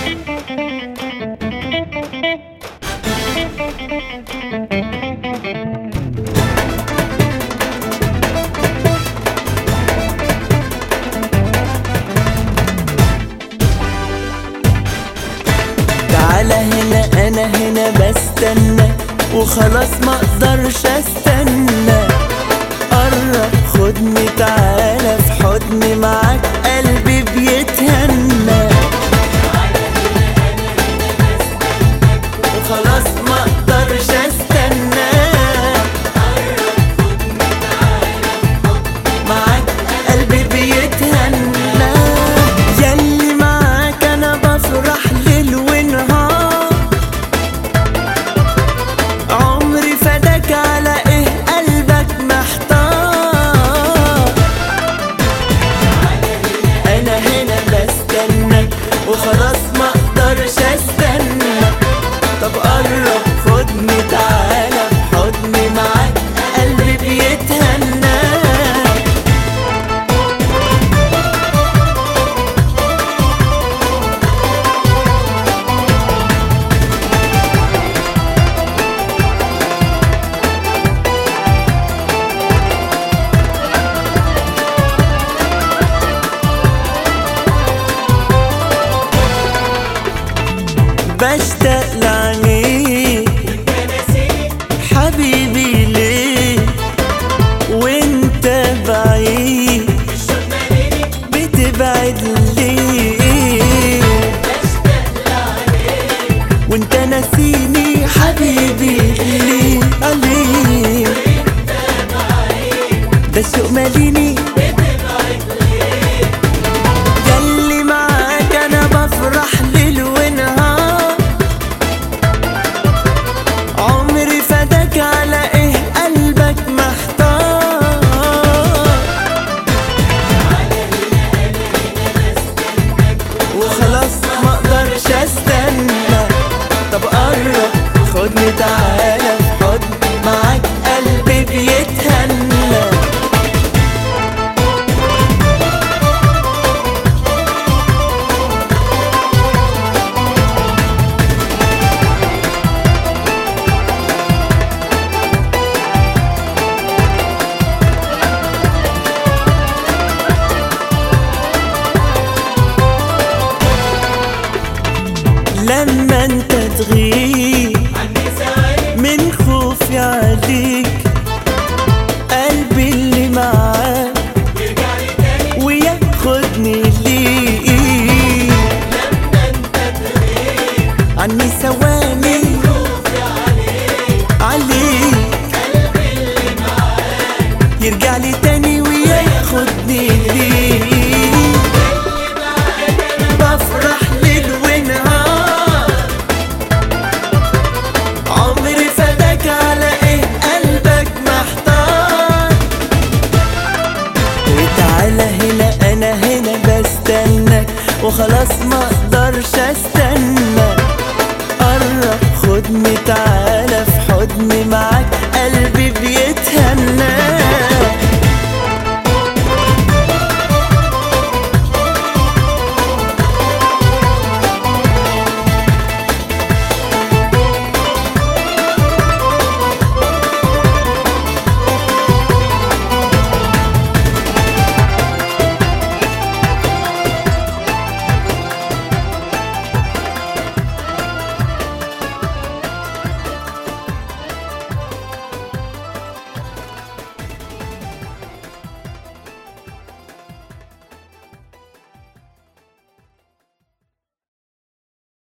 تعالى هنا انا هنا بستنى وخلاص ما اقدرش استنى قرب خدني تعالى في حضني معاك قلبي بيتهنى وخلاص ما اقدرش استنى معاك قلبي بيتهنى ياللي معاك انا بفرح ليل ونهار عمري فداك على ايه قلبك محتار انا هنا بستنى وخلاص ما اقدرش استنى طب قرب خدني تعالى في حضني معاك قلبي بيتهنى بشتاق لعينيك حبيبي ليه وانت بعيد بتبعد ليه وانت ناسيني حبيبي ليه عليه ده الشوق ماليني ياللي معاك انا بفرح ليل ونهار عمري فداك على ايه قلبك محتار وخلاص ما اقدرش استنى طب قرب خدني تعالى في حضن معاك قلبي بيتهنى لما انت تغيب من خوفي عليك قلبي اللي معاك وياخدني ليك عني ثواني عليك يرجع لي تاني وياخدني ليك بفرح ليل ونهار عمري فداك على ايه قلبك محتار وتعالى هنا انا هنا بستناك وخلاص ما اقدرش استنى قرب خدني تعالى في حضني معاك قلبي بيتهنى